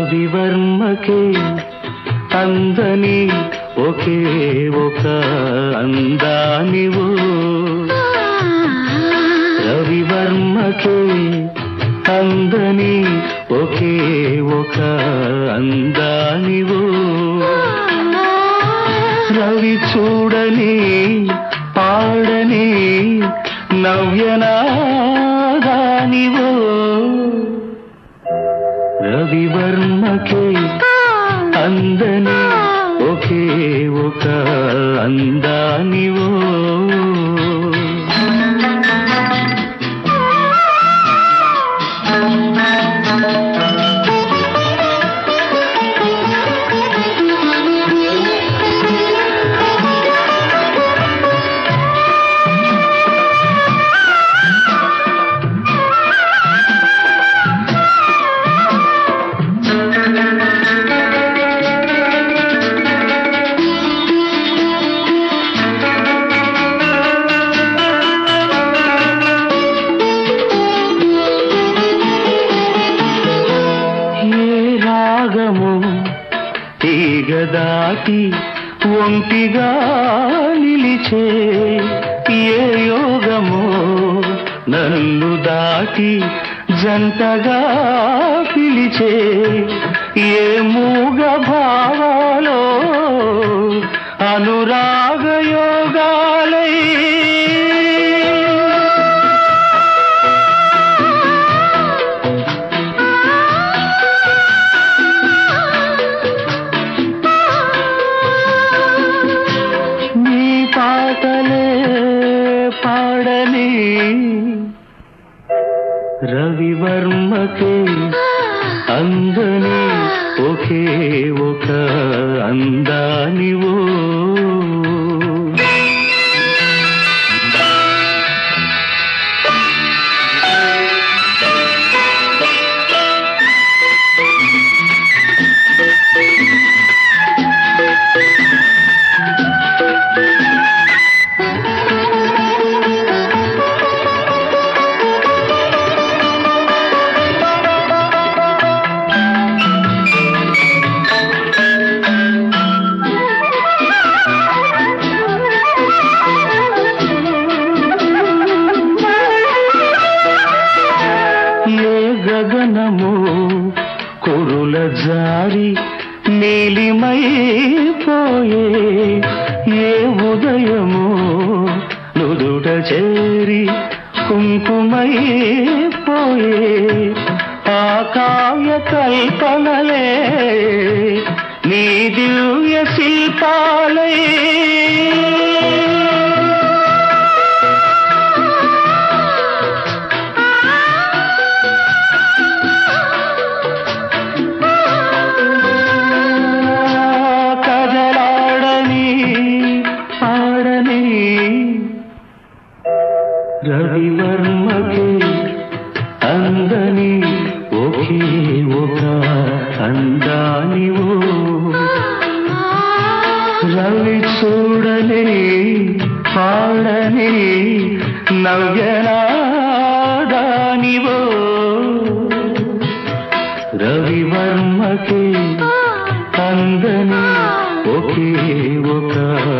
రవివర్మకే అందని ఒకే ఒక అందానివు రవివర్మకే అందని ఒకే ఒక అందానివు రవి చూడని పాడని నవ్యనాదానివో రవివర్మకే అందని ఒకే ఒక అందానివో ఏ రాగము తీగ దాటి ఒంటిగా నిలిచే ఏ యోగమో నన్ను దాటి జంటగా పిలిచే ఏ మూగ భావాలో అనురాగ యోగాలై నీ పాటలే పాడని రవివర్మకే అందని ఒకే ఒక అందానివో ఏ గగనము కురుల జారి నీలిమైపోయే ఏ ఉదయము నుదుట చేరి కుంకుమైపోయే ఆ కావ్య కల్పనలే నీ దివ్య శిల్పాలే కదలాడని ఆడని రవివర్మకి అందని ఒకే ఒక అందానివో రవి చూడని పాడని నవ్యనాదానివో రవివర్మకి అందని ఒకే ఒక